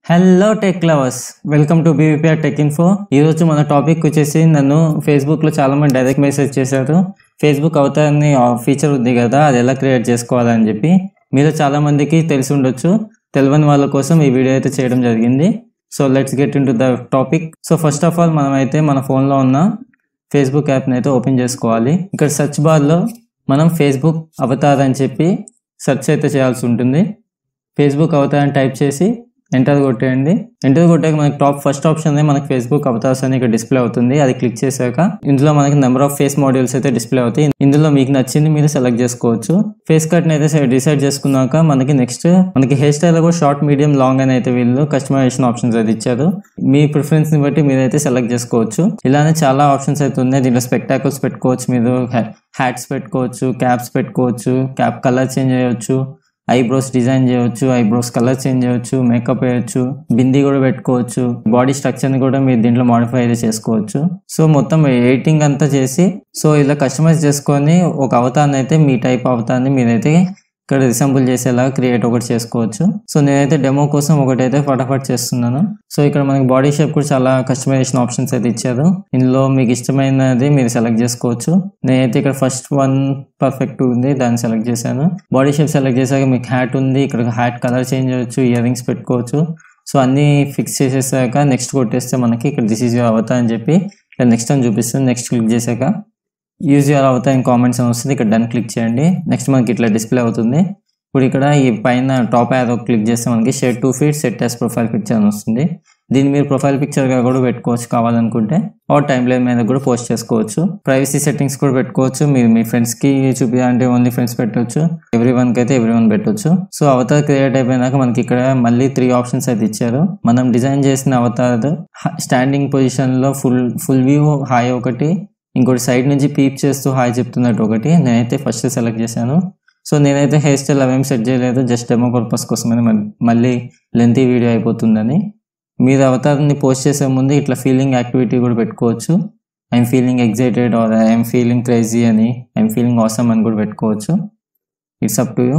hello tech lovers welcome to BVPR tech info ఈరోజు మన topic వచ్చేసి నన్ను ఫేస్బుక్లో చాలా మంది డైరెక్ట్ మెసేజ్ చేశారు ఫేస్బుక్ అవతారాన్ని ఫీచర్ ఉంది కదా అది ఎలా క్రియేట్ చేసుకోవాలని చెప్పి మీరు చాలా మందికి తెలిసి ఉండొచ్చు తెలియని వాళ్ళ కోసం ఈ వీడియో అయితే చేయడం జరిగింది so let's get into the topic so first of all మనం అయితే మన ఫోన్లో ఉన్న ఫేస్బుక్ యాప్ని అయితే ఓపెన్ చేసుకోవాలి ఇక్కడ సెర్చ్ బార్లో మనం ఫేస్బుక్ అవతార్ అని చెప్పి సెర్చ్ అయితే చేయాల్సి ఉంటుంది ఫేస్బుక్ అవతార్ అని టైప్ చేసి ఎంటర్ కొట్టేయండి ఎంటర్ కొట్టాక మనకి టాప్ ఫస్ట్ ఆప్షన్ మనకి ఫేస్బుక్ అవతార్స్ అని ఇక్కడ డిస్ప్లే అవుతుంది అది క్లిక్ చేశాక ఇందులో మనకి నెంబర్ ఆఫ్ ఫేస్ మోడ్యూల్స్ అయితే డిస్ప్లే అవుతాయి ఇందులో మీకు నచ్చింది మీరు సెలెక్ట్ చేసుకోవచ్చు ఫేస్ కట్ అయితే డిసైడ్ చేసుకున్నాక మనకి నెక్స్ట్ మనకి హెయిర్ స్టైల్ కూడా షార్ట్ మీడియం లాంగ్ అని అయితే వీళ్ళు కస్టమైజేషన్ ఆప్షన్స్ అయితే ఇచ్చారు మీ ప్రిఫరెన్స్ ని బట్టి మీరైతే సెలెక్ట్ చేసుకోవచ్చు ఇలానే చాలా ఆప్షన్స్ అయితే ఉన్నాయి దీంట్లో స్పెక్టాకల్స్ పెట్టుకోవచ్చు మీరు హ్యాట్స్ పెట్టుకోవచ్చు క్యాప్స్ పెట్టుకోవచ్చు క్యాప్ కలర్ చేంజ్ చేయవచ్చు ఐబ్రోస్ డిజైన్ చేయవచ్చు ఐబ్రోస్ కలర్ చేంజ్ చేయవచ్చు మేకప్ వేయవచ్చు బిందీ కూడా పెట్టుకోవచ్చు బాడీ స్ట్రక్చర్ ని కూడా మీరు దీంట్లో మాడిఫై అయితే చేసుకోవచ్చు సో మొత్తం ఎడిటింగ్ అంతా చేసి సో ఇలా కస్టమైజ్ చేసుకొని ఒక అవతారాన్ని అయితే మీ టైప్ అవతారాన్ని మీరైతే ఇక్కడ రిసెంబుల్ చేసేలా క్రియేట్ ఒకటి చేసుకోవచ్చు సో నేనైతే డెమో కోసం ఒకటైతే ఫటాఫట్ చేస్తున్నాను సో ఇక్కడ మనకి బాడీ షేప్ కూడా చాలా కస్టమైజేషన్ ఆప్షన్స్ అయితే ఇచ్చారు ఇందులో మీకు ఇష్టమైనది మీరు సెలెక్ట్ చేసుకోవచ్చు నేనైతే ఇక్కడ ఫస్ట్ వన్ పర్ఫెక్ట్ ఉంది దాన్ని సెలెక్ట్ చేశాను బాడీ షేప్ సెలెక్ట్ చేశాక మీకు హ్యాట్ ఉంది ఇక్కడ హ్యాట్ కలర్ చేంజ్ చేయవచ్చు ఇయర్ రింగ్స్ పెట్టుకోవచ్చు సో అన్ని ఫిక్స్ చేసేసాక నెక్స్ట్ కొట్టేస్తే మనకి ఇక్కడ దిస్ ఈజ్ అవుతా అని చెప్పి ఇక్కడ నెక్స్ట్ అని చూపిస్తుంది నెక్స్ట్ క్లిక్ చేశాక యూజ్ యూఆర్ అవుతాయి కామెంట్స్ అని వస్తుంది ఇక్కడ డన్ క్లిక్ చేయండి నెక్స్ట్ మనకి ఇట్లా డిస్ప్లే అవుతుంది ఇప్పుడు ఇక్కడ ఈ పైన టాప్ యారో క్లిక్ చేస్తే మనకి share to feed set as profile picture అని వస్తుంది దీన్ని మీరు ప్రొఫైల్ పిక్చర్గా కూడా పెట్టుకోవచ్చు కావాలనుకుంటే ఆర్ టైం లైన్ మీద కూడా పోస్ట్ చేసుకోవచ్చు ప్రైవసీ సెట్టింగ్స్ కూడా పెట్టుకోవచ్చు మీరు మీ ఫ్రెండ్స్కి చూపించాలంటే ఓన్లీ ఫ్రెండ్స్ పెట్టవచ్చు ఎవ్రీ వన్కి అయితే ఎవ్రీ వన్ పెట్టవచ్చు సో అవతార్ క్రియేట్ అయిపోయినాక మనకి ఇక్కడ మళ్ళీ త్రీ ఆప్షన్స్ అయితే ఇచ్చారు మనం డిజైన్ చేసిన అవతార్ స్టాండింగ్ పొజిషన్లో ఫుల్ ఫుల్ వ్యూ హాయ్ ఒకటి ఇంకోటి సైడ్ నుంచి పీప్ చేస్తూ హాయ్ చెప్తున్నట్టు ఒకటి నేనైతే ఫస్ట్ సెలెక్ట్ చేశాను సో నేనైతే హెయిర్ స్టైల్ అవేం సెట్ చేయలేదు జస్ట్ డెమో పర్పస్ కోసమని మళ్ళీ లెంతీ వీడియో అయిపోతుందని మీరు అవతారాన్ని పోస్ట్ చేసే ముందు ఇట్లా ఫీలింగ్ యాక్టివిటీ కూడా పెట్టుకోవచ్చు I'm feeling excited or I'm feeling crazy అని ఐఎమ్ ఫీలింగ్ ఆసమ్ అని కూడా పెట్టుకోవచ్చు it's up to you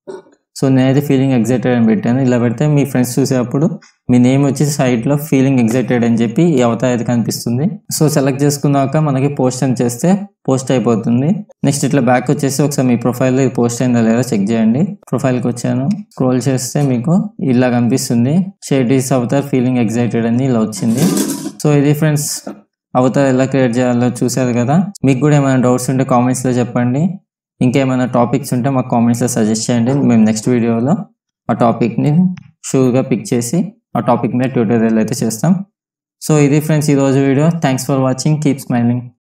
so నేనైతే ఫీలింగ్ ఎగ్జైటెడ్ అని పెట్టాను ఇలా పెడితే మీ ఫ్రెండ్స్ చూసేటప్పుడు మీ నేమ్ వచ్చి సైడ్లో ఫీలింగ్ ఎగ్జైటెడ్ అని చెప్పి ఈ అవతారం అయితే కనిపిస్తుంది సో సెలెక్ట్ చేసుకున్నాక మనకి పోస్ట్ అని చేస్తే పోస్ట్ అయిపోతుంది నెక్స్ట్ ఇట్లా బ్యాక్ వచ్చేసి ఒకసారి మీ ప్రొఫైల్లో ఇది పోస్ట్ అయిందా లేదా చెక్ చేయండి ప్రొఫైల్కి వచ్చాను స్క్రోల్ చేస్తే మీకు ఇలా కనిపిస్తుంది షేడ్ ఈస్ అవతార్ ఫీలింగ్ ఎగ్జైటెడ్ అని ఇలా వచ్చింది సో ఇది ఫ్రెండ్స్ అవతార్ ఎలా క్రియేట్ చేయాలో చూసారు కదా మీకు కూడా ఏమైనా డౌట్స్ ఉంటే కామెంట్స్లో చెప్పండి ఇంకేమైనా టాపిక్స్ ఉంటే మాకు కామెంట్స్లో సజెస్ట్ చేయండి మేము నెక్స్ట్ వీడియోలో ఆ టాపిక్ని షూర్గా పిక్ చేసి ఆ టాపిక్ మీద ట్యూటోరియల్ అయితే చేస్తాం సో ఇది ఫ్రెండ్స్ ఈరోజు video thanks for watching keep smiling